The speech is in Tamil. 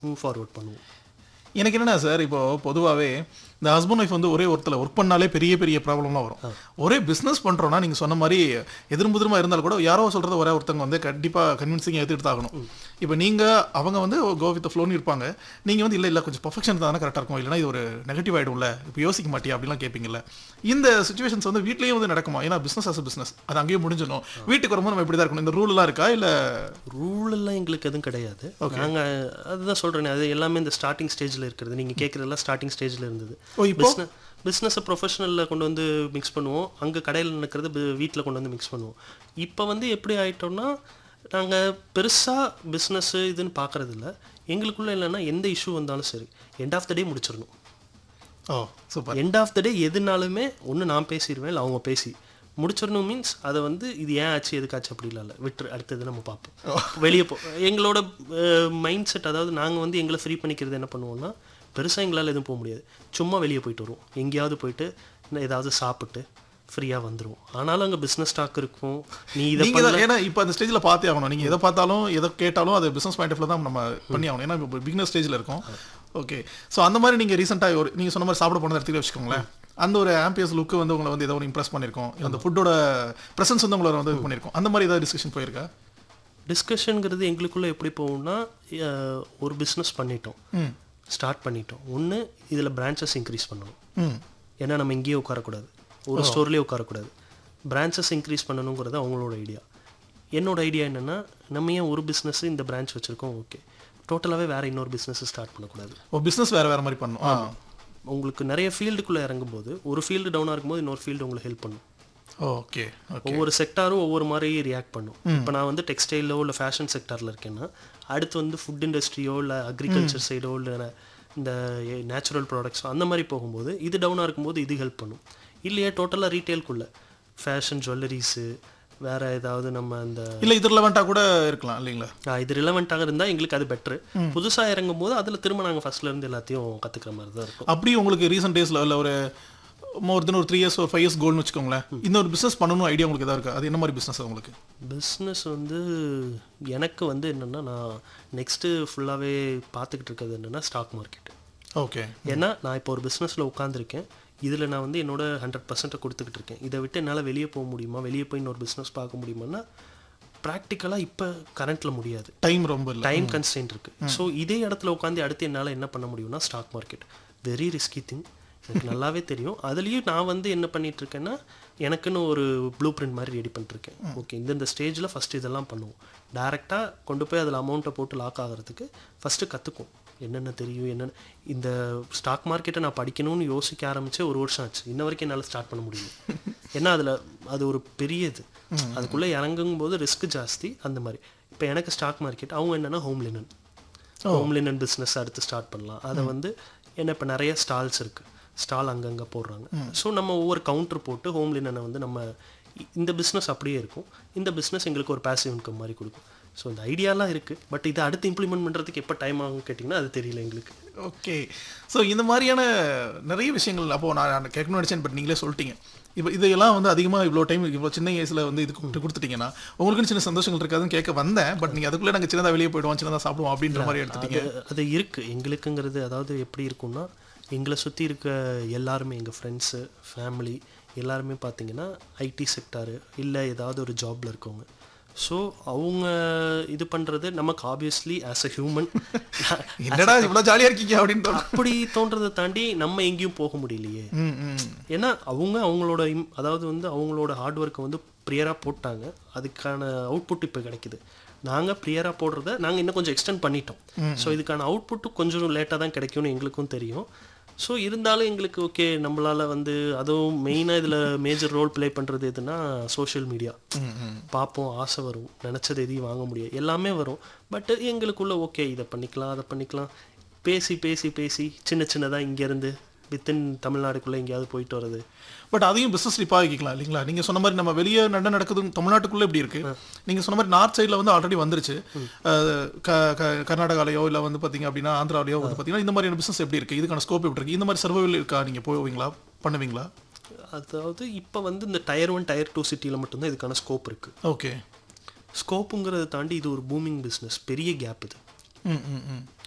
மூவ் ஃபார்வர்ட் பண்ணுவோம் எனக்கு என்னன்னா சார் இப்போ பொதுவாகவே இந்த ஹஸ்பண்ட் ஒய்ஃப் வந்து ஒரே ஒருத்தர் ஒர்க் பண்ணாலே பெரிய பெரிய ப்ராப்ளம்லாம் வரும் ஒரே பிஸ்னஸ் பண்ணுறோன்னா நீங்கள் சொன்ன மாதிரி எதிரும் புதிருமா இருந்தாலும் கூட யாரோ சொல்கிறது ஒரே ஒருத்தவங்க வந்து கண்டிப்பாக கன்வின்சிங்காக எடுத்துட்டு தான் ஆகணும் இப்போ நீங்கள் அவங்க வந்து கோ வித் ஃப்ளோன்னு இருப்பாங்க நீங்கள் வந்து இல்லை இல்லை கொஞ்சம் பர்ஃபெக்ஷன் தானே கரெக்டாக இருக்கும் இல்லைனா இது ஒரு நெகட்டிவ் ஆகிடும்ல இப்போ யோசிக்க மாட்டியா அப்படிலாம் கேட்பீங்கல்ல இந்த சுச்சுவேஷன்ஸ் வந்து வீட்லேயும் வந்து நடக்குமா ஏன்னா பிஸ்னஸ் அஸ் பிஸ்னஸ் அது அங்கேயே முடிஞ்சிடும் வீட்டுக்கு வரும்போது நம்ம இப்படி தான் இருக்கணும் இந்த ரூல்லாம் இருக்கா இல்லை ரூல் எல்லாம் எங்களுக்கு எதுவும் கிடையாது நாங்கள் அதுதான் சொல்கிறேனே அது எல்லாமே இந்த ஸ்டார்டிங் ஸ்டேஜில் இருக்கிறது நீங்கள் கேட்குறதெல்லாம் ஸ்டார்டிங் ஸ்டேஜில் இருந்தது ஓ இப்போ பிஸ்னஸ் பிஸ்னஸை ப்ரொஃபஷனலில் கொண்டு வந்து மிக்ஸ் பண்ணுவோம் அங்கே கடையில் நடக்கிறது வீட்டில் கொண்டு வந்து மிக்ஸ் பண்ணுவோம் இப்போ வந்து எப்படி ஆயிட்டோம்னா நாங்கள் பெருசாக பிஸ்னஸ்ஸு இதுன்னு பார்க்கறது இல்ல எங்களுக்குள்ள இல்லைன்னா எந்த இஷ்யூ வந்தாலும் சரி எண்ட் ஆஃப் த டே முடிச்சிடணும் ஓ super end of the day எதுனாலுமே ஒன்று நான் பேசிடுவேன் இல்லை அவங்க பேசி முடிச்சிடணும் மீன்ஸ் அதை வந்து இது ஏன் ஆச்சு எதுக்காச்சு அப்படி இல்லை விட்டு அடுத்தது நம்ம பார்ப்போம் வெளியே போ எங்களோட மைண்ட் செட் அதாவது நாங்கள் வந்து எங்களை ஃப்ரீ பண்ணிக்கிறது என்ன பண்ணுவோம்னா பெருசாக எங்களால் எதுவும் போக முடியாது சும்மா வெளியே போயிட்டு வருவோம் எங்கேயாவது போயிட்டு இன்னும் ஏதாவது சாப்பிட்டு ஃப்ரீயாக வந்துருவோம் ஆனாலும் அங்கே பிஸ்னஸ் ஸ்டாக் இருக்கும் நீ இதை நீங்க தான் ஏன்னா இப்போ அந்த ஸ்டேஜில் பார்த்தே ஆகணும் நீங்க எதை பார்த்தாலும் எதை கேட்டாலும் அது பிசினஸ் பாயிண்ட் ஆஃப்ல தான் நம்ம பண்ணி ஆகணும் ஏன்னா இப்போ பிகினர் ஸ்டேஜில் இருக்கும் ஓகே ஸோ அந்த மாதிரி நீங்க ரீசெண்டாக ஒரு நீங்க சொன்ன மாதிரி சாப்பிட போனதை எடுத்துக்கிட்டு வச்சுக்கோங்களேன் அந்த ஒரு ஆம்பியஸ் லுக்கு வந்து உங்களை வந்து ஏதோ ஒரு இம்ப்ரெஸ் பண்ணியிருக்கோம் இல்ல அந்த ஃபுட்டோட ப்ரெசன்ஸ் வந்து உங்களை வந்து இது பண்ணியிருக்கோம் அந்த மாதிரி ஏதாவது டிஸ்கஷன் போயிருக்கா டிஸ்கஷனுங்கிறது எங்களுக்குள்ளே எப்படி போகும்னா அஹ், ஒரு பிஸ்னஸ் பண்ணிட்டோம் ம் ஸ்டார்ட் பண்ணிட்டோம் ஒன்று இதில் பிரான்ச்சஸ் இன்க்ரீஸ் பண்ணணும் ம் ஏன்னா நம்ம இங்கேயே உட்காரக்கூடாது ஒரு ஸ்டோர்லேயே உட்காரக்கூடாது பிரான்ச்சஸ் இன்க்ரீஸ் பண்ணணுங்கிறது அவங்களோட ஐடியா என்னோட ஐடியா என்னென்னா நம்ம ஏன் ஒரு பிஸ்னஸ் இந்த பிரான்ச் வச்சுருக்கோம் ஓகே டோட்டலாகவே வேறு இன்னொரு பிஸ்னஸ் ஸ்டார்ட் பண்ணக்கூடாது ஓ பிஸ்னஸ் வேற வேற மாதிரி பண்ணணும் ஆ உங்களுக்கு நிறைய ஃபீல்டுக்குள்ளே இறங்கும்போது ஒரு ஃபீல்டு டவுனாக இருக்கும்போது இன்னொரு ஃபீல்டு உங்களுக்கு ஹெல்ப் பண்ணும் ஓகே ஓகே ஒவ்வொரு செக்டாரும் ஒவ்வொரு மாதிரி ரியாக்ட் பண்ணும் இப்போ நான் வந்து டெக்ஸ்டைலோ இல்லை ஃபேஷன் செக்டாரில் இருக்கேன்னா அடுத்து வந்து ஃபுட் இண்டஸ்ட்ரியோ இல்லை அக்ரிகல்ச்சர் சைடோ இல்லை இந்த நேச்சுரல் ப்ராடக்ட்ஸோ அந்த மாதிரி போகும்போது இது டவுனாக இருக்கும்போது இது ஹெல்ப் பண்ணும் இல்லையா டோட்டலாக ரீட்டெயிலுக்குள்ள ஃபேஷன் ஜுவல்லரிஸு வேற ஏதாவது நம்ம அந்த இல்ல இது ரிலவெண்ட்டாக கூட இருக்கலாம் இல்லைங்களா ஆ, இது ரிலவெண்ட்டாக இருந்தால் எங்களுக்கு அது பெட்ரு புதுசாக இறங்கும் போது அதில் திரும்ப நாங்கள் ஃபர்ஸ்ட்லேருந்து எல்லாத்தையும் கற்றுக்கிற மாதிரி தான் இருக்கும் அப்படி உங்களுக்கு ரீசெண்ட் டேஸ்ல இல்ல ஒரு மோர் தென் ஒரு த்ரீ இயர்ஸ் ஒரு ஃபைவ் இயர்ஸ் கோல்னு வச்சுக்கோங்களேன் இன்னொரு பிசினஸ் பண்ணணும் ஐடியா உங்களுக்கு ஏதாவது இருக்கா அது என்ன மாதிரி பிசினஸ் உங்களுக்கு பிஸ்னஸ் வந்து எனக்கு வந்து என்னென்னா நான் நெக்ஸ்ட்டு ஃபுல்லாகவே பார்த்துக்கிட்டு இருக்கிறது என்னென்னா ஸ்டாக் மார்க்கெட் ஓகே ஏன்னா நான் இப்போ ஒரு பிஸ்னஸில் உட்காந்துருக்கேன் இதில் நான் வந்து என்னோட ஹண்ட்ரட் பர்சன்ட்டை கொடுத்துக்கிட்டு இருக்கேன் இதை விட்டு என்னால் வெளியே போக முடியுமா வெளியே போய் இன்னொரு பிஸ்னஸ் பார்க்க முடியுமான்னா ப்ராக்டிக்கலாக இப்போ கரண்ட்டில் முடியாது டைம் ரொம்ப இல்லை டைம் கன்ஸ்டன்ட் இருக்குது ஸோ இதே இடத்துல உட்காந்து அடுத்து என்னால் என்ன பண்ண முடியும்னா stock market very risky thing எனக்கு நல்லாவே தெரியும் அதுலேயும் நான் வந்து என்ன பண்ணிட்டு இருக்கேன்னா எனக்குன்னு ஒரு ப்ளூ பிரிண்ட் மாதிரி ரெடி பண்ணிருக்கேன் ஓகே இந்தந்த ஸ்டேஜில் ஃபஸ்ட்டு இதெல்லாம் பண்ணுவோம் டேரெக்டாக கொண்டு போய் அதில் அமௌண்ட்டை போட்டு லாக் ஆகிறதுக்கு ஃபஸ்ட்டு கற்றுக்கும் என்னென்ன தெரியும் என்னென்ன இந்த ஸ்டாக் மார்க்கெட்டை நான் படிக்கணும்னு யோசிக்க ஆரம்பிச்சே ஒரு வருஷம் ஆச்சு இன்ன வரைக்கும் என்னால் ஸ்டார்ட் பண்ண முடியல ஏன்னா அதில் அது ஒரு பெரிய இது அதுக்குள்ளே இறங்கும் போது ரிஸ்க் ஜாஸ்தி அந்த மாதிரி இப்போ எனக்கு ஸ்டாக் மார்க்கெட் அவங்க என்னென்னா home linen home linen business அடுத்து ஸ்டார்ட் பண்ணலாம் அதை வந்து என்ன இப்போ நிறைய ஸ்டால்ஸ் இருக்குது ஸ்டால் அங்கங்கே போடுறாங்க ஸோ நம்ம ஒவ்வொரு கவுண்டர் போட்டு ஹோம் லினனை வந்து நம்ம இ- இந்த பிஸ்னஸ் அப்படியே இருக்கும் இந்த பிஸ்னஸ் எங்களுக்கு ஒரு பேசிவ் இன்கம் மாதிரி கொடுக்கும் ஸோ இந்த ஐடியாலாம் இருக்குது பட் இதை அடுத்து இம்ப்ளிமெண்ட் பண்ணுறதுக்கு எப்போ டைம் ஆகும் கேட்டிங்கன்னா அது தெரியல எங்களுக்கு ஓகே ஸோ இந்த மாதிரியான நிறைய விஷயங்கள் அப்போ நான் நான் கேட்கணும்னு நினச்சேன் பட் நீங்களே சொல்லிட்டீங்க இப்போ இதெல்லாம் வந்து அதிகமாக இவ்வளோ டைம் இவ்வளோ சின்ன வயசில் வந்து இது கொடுத்து- கொடுத்துட்டீங்கன்னா உங்களுக்குன்னு சின்ன சந்தோஷங்கள் இருக்காதுன்னு கேட்க வந்தேன் பட் நீங்கள் அதுக்குள்ளே நாங்கள் சின்னதாக வெளியே போயிடுவோம் சின்னதாக சாப்பிடுவோம் அப்படின்ற மாதிரி எடுத்துட்டீங்க அது அது இருக்குது எங்களுக்குங்கிறது அதாவது எப்படி இருக்கும்னா எங்களை சுற்றி இருக்க எல்லாருமே எங்கள் ஃப்ரெண்ட்ஸு ஃபேமிலி எல்லாருமே பார்த்தீங்கன்னா ஐடி செக்டாரு இல்லை ஏதாவது ஒரு ஜாப்ல இருக்கவங்க ஸோ அவங்க இது பண்ணுறது நமக்கு ஆப்வியஸ்லி ஆஸ் அ ஹியூமன் என்னடா இவ்வளோ ஜாலியாக இருக்கீங்க அப்படின்னு தோணும் அப்படி தோன்றதை தாண்டி நம்ம எங்கேயும் போக முடியலையே ம் ம் ஏன்னா அவங்க அவங்களோட இம் அதாவது வந்து அவங்களோட ஹார்ட் ஒர்க்கை வந்து ப்ரியராக போட்டாங்க அதுக்கான அவுட்புட் இப்போ கிடைக்குது நாங்கள் ப்ரியராக போடுறத நாங்கள் இன்னும் கொஞ்சம் எக்ஸ்டெண்ட் பண்ணிட்டோம் ஸோ இதுக்கான அவுட்புட்டும் கொஞ்சம் லேட்டாக தான் கிடைக்கும்னு எங்களுக்கும் தெரியும் ஸோ இருந்தாலும் எங்களுக்கு ஓகே நம்மளால் வந்து அதுவும் மெயினாக இதில் மேஜர் ரோல் ப்ளே பண்ணுறது எதுனா சோஷியல் மீடியா ம் ம் பார்ப்போம் ஆசை வரும் நினச்சது எதையும் வாங்க முடியாது எல்லாமே வரும் பட் எங்களுக்குள்ள ஓகே இதை பண்ணிக்கலாம் அதை பண்ணிக்கலாம் பேசி பேசி பேசி சின்ன சின்னதாக இங்கேருந்து வித்தின் தமிழ்நாடுக்குள்ளே எங்கேயாவது போயிட்டு வர்றது பட் அதையும் பிசினஸ் ட்ரிப்பாக ஆகிக்கலாம் இல்லைங்களா நீங்கள் சொன்ன மாதிரி நம்ம வெளியே நட நடக்குது தமிழ்நாட்டுக்குள்ளே இப்படி இருக்கு நீங்கள் சொன்ன மாதிரி நார்த் சைடில் வந்து ஆல்ரெடி வந்துருச்சு அஹ், க க- கர்நாடகாலையோ இல்லை வந்து பார்த்தீங்க அப்படின்னா ஆந்திராவிலையோ வந்து பார்த்தீங்கன்னா இந்த மாதிரியான பிசினஸ் எப்படி இருக்கு இதுக்கான ஸ்கோப் எப்படி இருக்கு இந்த மாதிரி சர்வைவல் இருக்கா நீங்கள் போவீங்களா பண்ணுவீங்களா அதாவது இப்போ வந்து இந்த டயர் ஒன் டயர் டூ சிட்டியில் மட்டும்தான் இதுக்கான ஸ்கோப் இருக்குது ஓகே ஸ்கோப்புங்கிறத தாண்டி இது ஒரு பூமிங் பிஸ்னஸ் பெரிய கேப் இது ம் ம் ம்